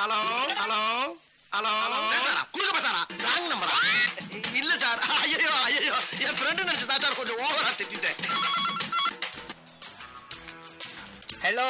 Hello hello hello பேசாரா குறுக்க பேசாரா wrong நம்பரா இல்ல சார் ஐயோ ஐயோ என் ஃப்ரெண்டு நினைச்சு தான் சார் கொஞ்சம் ஓவரா திட்டிட்டேன் ஹலோ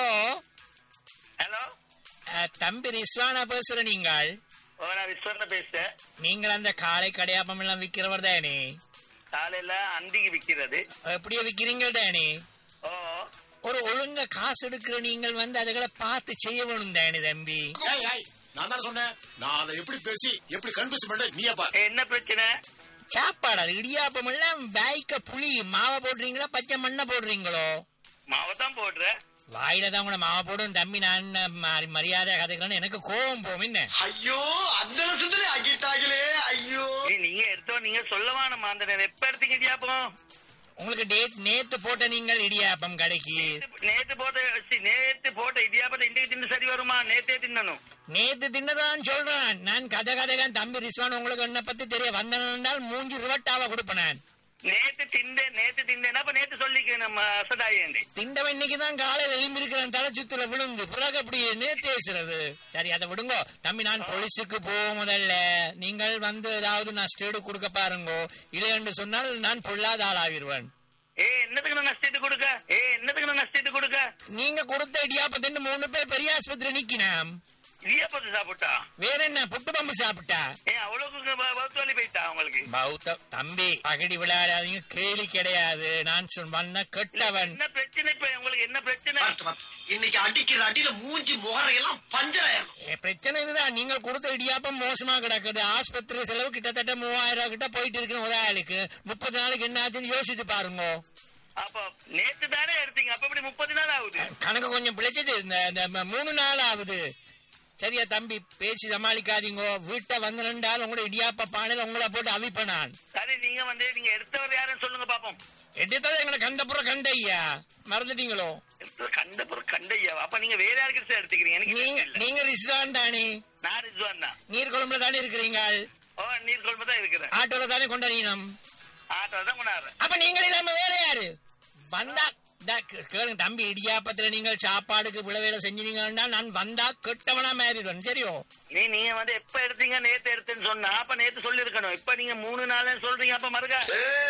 ஹலோ அஹ், தம்பி ரிஸ்வானா பேசுற நீங்கள் ஓ நான் விஸ்வரன் பேசுறேன் நீங்கள் அந்த காலை கடையாப்பம் எல்லாம் விக்கிறவர் தானே காலையில அந்திக்கு விக்கிறது எப்படியோ விக்கிறீங்க தானே ஓ ஒரு ஒழுங்கா காசு எடுக்கிற நீங்கள் வந்து அதுகளை பார்த்து செய்ய வேணும் தானே தம்பி ஏய் ஏய் நான் தானே சொன்னேன் நான் அதை எப்படி பேசி எப்படி கன்ஃபியூஸ் பண்ண நீயே பாரு என்ன பிரச்சனை சாப்பாடு அது இடியாப்பம் எல்லாம் வாய்க்க புளி மாவை போடுறீங்களா பச்சை மண்ணை போடுறீங்களோ மாவை தான் போடுற வாயில தான் கூட மாவை போடும் தம்பி நான் மரி- மரியாதை கதைக்கலாம்னு எனக்கு கோவம் போகும் என்ன ஐயோ அந்த நிமிஷத்துல ஆகிட்டாங்களே ஐயோ நீ- நீங்க எடுத்தோம் நீங்க சொல்லவானமா அந்த நேரம் எப்ப எடுத்தீங்க இடியாப்பம் உங்களுக்கு டேட் நேத்து போட்ட நீங்கள் இடியாப்பம் கடைக்கு நேத்து போட்ட சி, நேத்து போட்ட இடியாப்பத்தை இன்றைக்கு தின்னு சரி வருமா நேத்தே தின்னணும் நேத்து தின்னதான் சொல்றேன் நான் கதை கதைதான் தம்பி ரிஸ்வான் உங்களுக்கு என்ன பத்தி தெரிய வந்தனால் மூஞ்சி ருவட்டாவ கொடுப்பேன் நான் நேத்து திண்டேன் நேத்து திண்டேன் அப்ப நேத்து சொல்லிக்க நம்ம அசதாயேண்டி திண்டவன் இன்னைக்கு தான் காலையில எழும்பிருக்கிறேன் தலை சுத்துல விழுந்து பிறகு அப்படி நேத்தேசுறது சரி அதை விடுங்க தம்பி நான் போலீஸுக்கு போக முதல்ல நீங்கள் வந்து ஏதாவது நான் ஸ்டேடு கொடுக்க பாருங்கோ இல்லை என்று சொன்னால் நான் பொல்லாத ஆளாகிருவேன் ஏ என்னத்துக்கு நான் நஷ்டத்து கொடுக்க ஏ என்னத்துக்கு நான் நஷ்டத்து கொடுக்க நீங்க கொடுத்த இடியாப்பத்தின் மூணு பேர் பெரிய ஆஸ்பத்திரி நிக்கினாம் இடியாப்பத்தை சாப்பிட்டா வேற என்ன புட்டு பம்பு சாப்பிட்டா ஏன் அவ்வளவுக்கு வகுத்து வலி போயிட்டா உங்களுக்கு பௌத்த தம்பி பகடி விளையாடாதீங்க கேலி கிடையாது நான் சொன்ன வந்த கெட்டவன் என்ன பிரச்சனை இப்ப உங்களுக்கு என்ன பிரச்சனை பார்த்து, பார்த்து. இன்னைக்கு அடிக்கிற அடியில மூஞ்சி முகரையெல்லாம் பஞ்சராயிரும் என் பிரச்சனை இதுதான் நீங்கள் கொடுத்த இடியாப்பம் மோசமா கிடக்குது ஆஸ்பத்திரி செலவு கிட்டத்தட்ட மூவாயிரம் ரூபாய் கிட்ட போயிட்டு இருக்கு ஒரு ஆளுக்கு முப்பது நாளைக்கு என்ன ஆச்சுன்னு யோசிச்சு பாருங்க அப்ப நேத்து தானே எடுத்தீங்க அப்ப இப்படி முப்பது நாள் ஆகுது கணக்கு கொஞ்சம் பிழைச்சது இந்த இந்த ம- மூணு நாள் ஆகுது சரியா தம்பி பேசி சமாளிக்காதீங்க வீட்டை வந்து ரெண்டாள் உங்களோட இடியாப்ப பானையில உங்களை போட்டு அவிப்பேன் நான் சரி நீங்க வந்து நீங்க எடுத்தவர் யாருன்னு சொல்லுங்க பாப்போம் எடுத்தது எங்களை கண்டப்புற கண்டையா மறந்துட்டீங்களோ எடுத்தவர் கண்ட பொருள் கண்டையா அப்ப நீங்க வேற யாருக்கு சார் எடுத்துக்கிறீங்க எனக்கு நீங்க தெரியல. நீங்க ரிஸ்வான் தானே நான் ரிஜுவான் தான் நீர் குழம்புல தானே இருக்கிறீங்க ஓ நீர் கொழும்பு தான் இருக்கிறேன் ஆட்டோல தானே கொண்டாடினோம் ஆட்டோ தான் கொண்டாடுறேன் அப்ப நீங்கள் இல்லாம வேற யாரு வந்தா தா, கே- கேளுங்க தம்பி இடியாப்பத்துல நீங்கள் சாப்பாடுக்கு விளவேல செஞ்சீங்கன்னா நான் வந்தா கெட்டவனா மாறிடுவேன் சரியோ நீ நீங்க வந்து எப்ப எடுத்தீங்க நேத்து எடுத்தேன்னு சொன்னா அப்ப நேத்து சொல்லிருக்கணும் இப்ப நீங்க மூணு நாள் சொல்றீங்க அப்ப மறுக்கா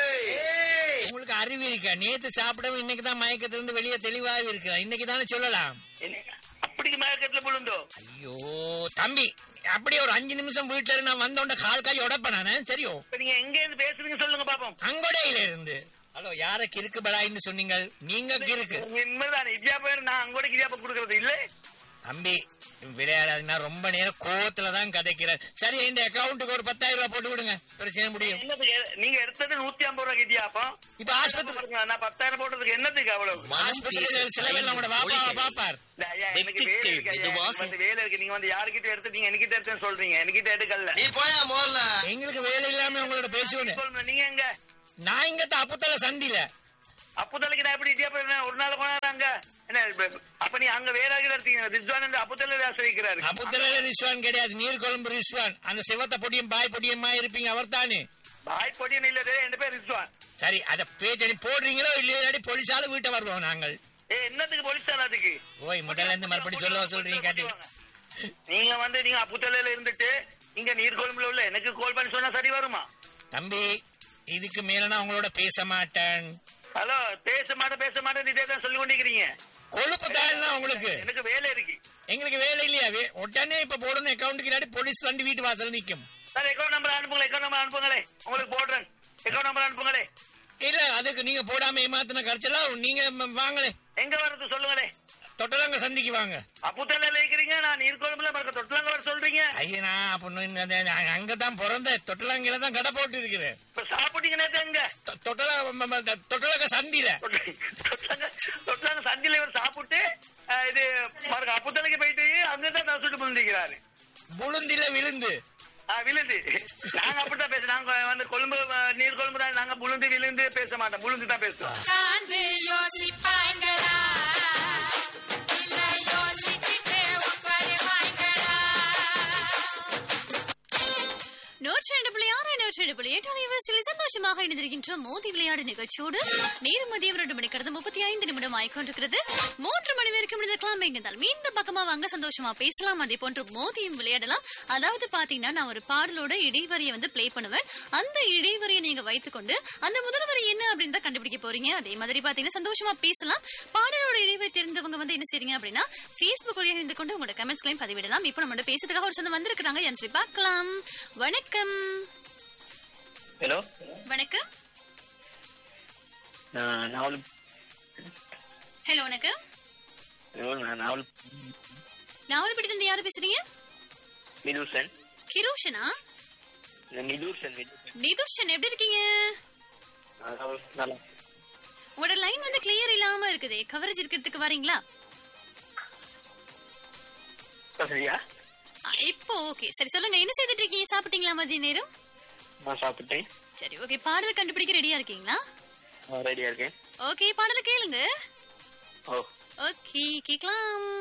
உங்களுக்கு அறிவு இருக்கா நேத்து சாப்பிடவும் இன்னைக்கு தான் மயக்கத்துல இருந்து வெளியே தெளிவாக இருக்கிறேன் இன்னைக்கு தானே சொல்லலாம் என்ன, அப்படி மயக்கத்துல விழுந்தோ ஐயோ தம்பி அப்படியே ஒரு அஞ்சு நிமிஷம் வீட்டுல இருந்து நான் வந்தோண்ட கால் காய் உடப்ப நானு சரியோ இப்ப நீங்க எங்க இருந்து பேசுறீங்க சொல்லுங்க பாப்போம் அங்கொடையில இருந்து ஹலோ யார கிறுக்கு பலாயின்னு சொன்னீங்க நீங்க கிறுக்கு உண்மைதான் இடியாப்பம் நான் அங்கோட இடியாப்பம் கொடுக்கறது இல்ல தம்பி விளையாடாதுன்னா ரொம்ப நேரம் கோவத்துல தான் கதைக்கிறேன் சரி இந்த அக்கவுண்ட்டுக்கு ஒரு பத்தாயிரம் ரூபாய் போட்டு விடுங்க பிரச்சனை முடியும் என்னதுக்கு நீங்க எடுத்தது நூத்தி ஐம்பது ரூபாய்க்கு இடியாப்பம் இப்ப ஆஸ்பத்திரி நான் பத்தாயிரம் போட்டதுக்கு என்னத்துக்கு அவ்வளவு ஆஸ்பத்திரியில் செலவெல்லாம் கூட பாப்பா பாப்பார் இந்த ஐயா, எனக்கு வேலை இருக்கு ஐயா, எனக்கு வந்து வேலை இருக்கு நீங்க வந்து யாருக்கிட்ட எடுத்துட்டீங்க என்கிட்ட எடுத்தேன்னு சொல்றீங்க என்கிட்ட எடுக்கல நீ போயா முதல்ல எங்களுக்கு வேலை இல்லாம உங்களோட பேசுவேன் சொல்லுங்க, நீங்க எங்க நான் இங்க அப்புத்தல சந்தில அப்புத்தலைக்கு நான் எப்படி இடியாப்பம் என்ன ஒரு நாள் போனாங்க என்ன இப்ப- அப்ப நீ அங்க வேற ஆகிற இருக்கீங்க ரிஸ்வான் அப்புத்தல ஆசிரிக்கிறாரு அப்புத்தல ரிஸ்வான் கிடையாது நீர் குழம்பு ரிஸ்வான் அந்த சிவத்த பொடியும் பாய் பொடியம்மா இருப்பீங்க அவர் தானே பாய் பொடியன் இல்ல ரெண்டு பேர் ரிஸ்வான் சரி அத பேச்சு நீ போடுறீங்களோ இல்லையோ இல்லாட்டி போலீஸால வீட்டை வருவோம் நாங்கள் ஏ என்னத்துக்கு போலீஸ் ஸ்டேஷன் அதுக்கு ஓய் முதல்ல இருந்து மறுபடி சொல்ல சொல்றீங்க காட்டி நீங்க வந்து நீங்க அப்புத்தலையில இருந்துட்டு இங்க நீர்கொழும்புல உள்ள எனக்கு கால் பண்ணி சொன்னா சரி வருமா தம்பி இதுக்கு மேல நான் உங்களோட பேச மாட்டேன் ஹலோ பேச மாட்டேன் பேச மாட்டேன் இதே தான் சொல்லி கொண்டிருக்கிறீங்க கொழுப்பு தான் உங்களுக்கு எனக்கு வேலை இருக்கு எங்களுக்கு வேலை இல்லையா வே- உடனே இப்ப போடணும் அக்கௌண்ட்டுக்கு இல்லாட்டி போலீஸ் வண்டி வீட்டு வாசல் நிக்கும் சார் அக்கௌண்ட் நம்பர் அனுப்புங்களேன் அக்கௌண்ட் நம்பர் அனுப்புங்களே உங்களுக்கு போடுறேன் அக்கௌண்ட் நம்பர் அனுப்புங்களே இல்ல அதுக்கு நீங்க போடாம ஏமாத்தின கரைச்சலாம் நீங்க ம- வாங்களே எங்க வர்றது சொல்லுங்களே தொட்டலங்க சந்திக்கு வாங்க அப்புத்தலையில இருக்கிறீங்க நான் நீர்கொழும்புல மறக்க தொட்டிலாங்க வர சொல்றீங்க ஐயா நான் அப்ப இன்னும் இந்த- இந்த- அங்கதான் பிறந்த தொட்டலங்கில தான் கடை போட்டு இருக்கிறேன் இப்ப சாப்பிட்டீங்க நேத்து எங்க தொ- தொட்டல ம- ம- தொட்டலங்க சந்தில தொட்டிலாங்க தொட்டிலாங்க சந்தில இவர் சாப்பிட்டு அஹ், இது மறக்க அப்புத்தலைக்கு போயிட்டு அங்கதான் நான் சுட்டு புரிஞ்சுக்கிறாரு புழுந்தில விழுந்து ஆ, விழுந்து நாங்க அப்படித்தான் பேசுறோம் நாங்க வந்து கொழும்பு அஹ், நீர் கொழும்பு தான் நாங்க புழுந்து விழுந்து பேச மாட்டோம் புழுந்து தான் பேசுவோம் தாழ்ந்து யோசிப்பாங்களா இல்ல யோசிச்சுட்டு உட்காருவாங்களா நூற்றி ரெண்டு புள்ளி ஆறு நூற்றி நூற்றி புள்ளி எட்டு அலைவரிசையில் சந்தோஷமாக இணைந்திருக்கின்ற மோதி விளையாடு நிகழ்ச்சியோடு நேரம் மதியம் ரெண்டு மணி கடந்து முப்பத்தி ஐந்து நிமிடம் ஆயிக்கொண்டிருக்கிறது மூன்று மணி வரைக்கும் இருந்திருக்கலாம் எங்கிருந்தால் மீண்டும் பக்கமா வாங்க சந்தோஷமா பேசலாம் அதே போன்று மோதியும் விளையாடலாம் அதாவது பாத்தீங்கன்னா நான் ஒரு பாடலோட இடைவரியை வந்து ப்ளே பண்ணுவேன் அந்த இடைவரியை நீங்க வைத்துக்கொண்டு அந்த முதல் வரி என்ன அப்படின்னு தான் கண்டுபிடிக்க போறீங்க அதே மாதிரி பாத்தீங்கன்னா சந்தோஷமா பேசலாம் பாடலோட இடைவெளி தெரிந்தவங்க வந்து என்ன செய்றீங்க அப்படின்னா Facebook வழியாக இருந்து கொண்டு உங்களோட கமெண்ட்ஸ்களையும் பதிவிடலாம் இப்போ நம்ம பேசுறதுக்காக ஒரு சொந்தம் வந்திருக்கிறாங்க யாருன்னு சொல்லி பார்க்கலாம் வணக்கம் ஹலோ வணக்கம் நாவல் ஹலோ வணக்கம் நாவல் நாவல்பட்டில இருந்து யாரு பேசுறீங்க மிதுசன் கிரோஷனா மிதுசன் நிதுஷன் எப்படி இருக்கீங்க நல்லா உங்களோட லைன் வந்து கிளியர் இல்லாம இருக்குதே கவரேஜ் இருக்கிறதுக்கு வரீங்களா சரியா ஆ, இப்போ ஓகே சரி சொல்லுங்க என்ன செய்துட்டு இருக்கீங்க சாப்பிட்டீங்களா மதிய நேரம் நான் சாப்பிட்டேன் சரி ஓகே பாடல் கண்டுபிடிக்க ரெடியா இருக்கீங்களா ரெடியா இருக்கேன் ஓகே பாடல கேளுங்க ஓ ஓகே கேக்கலாம்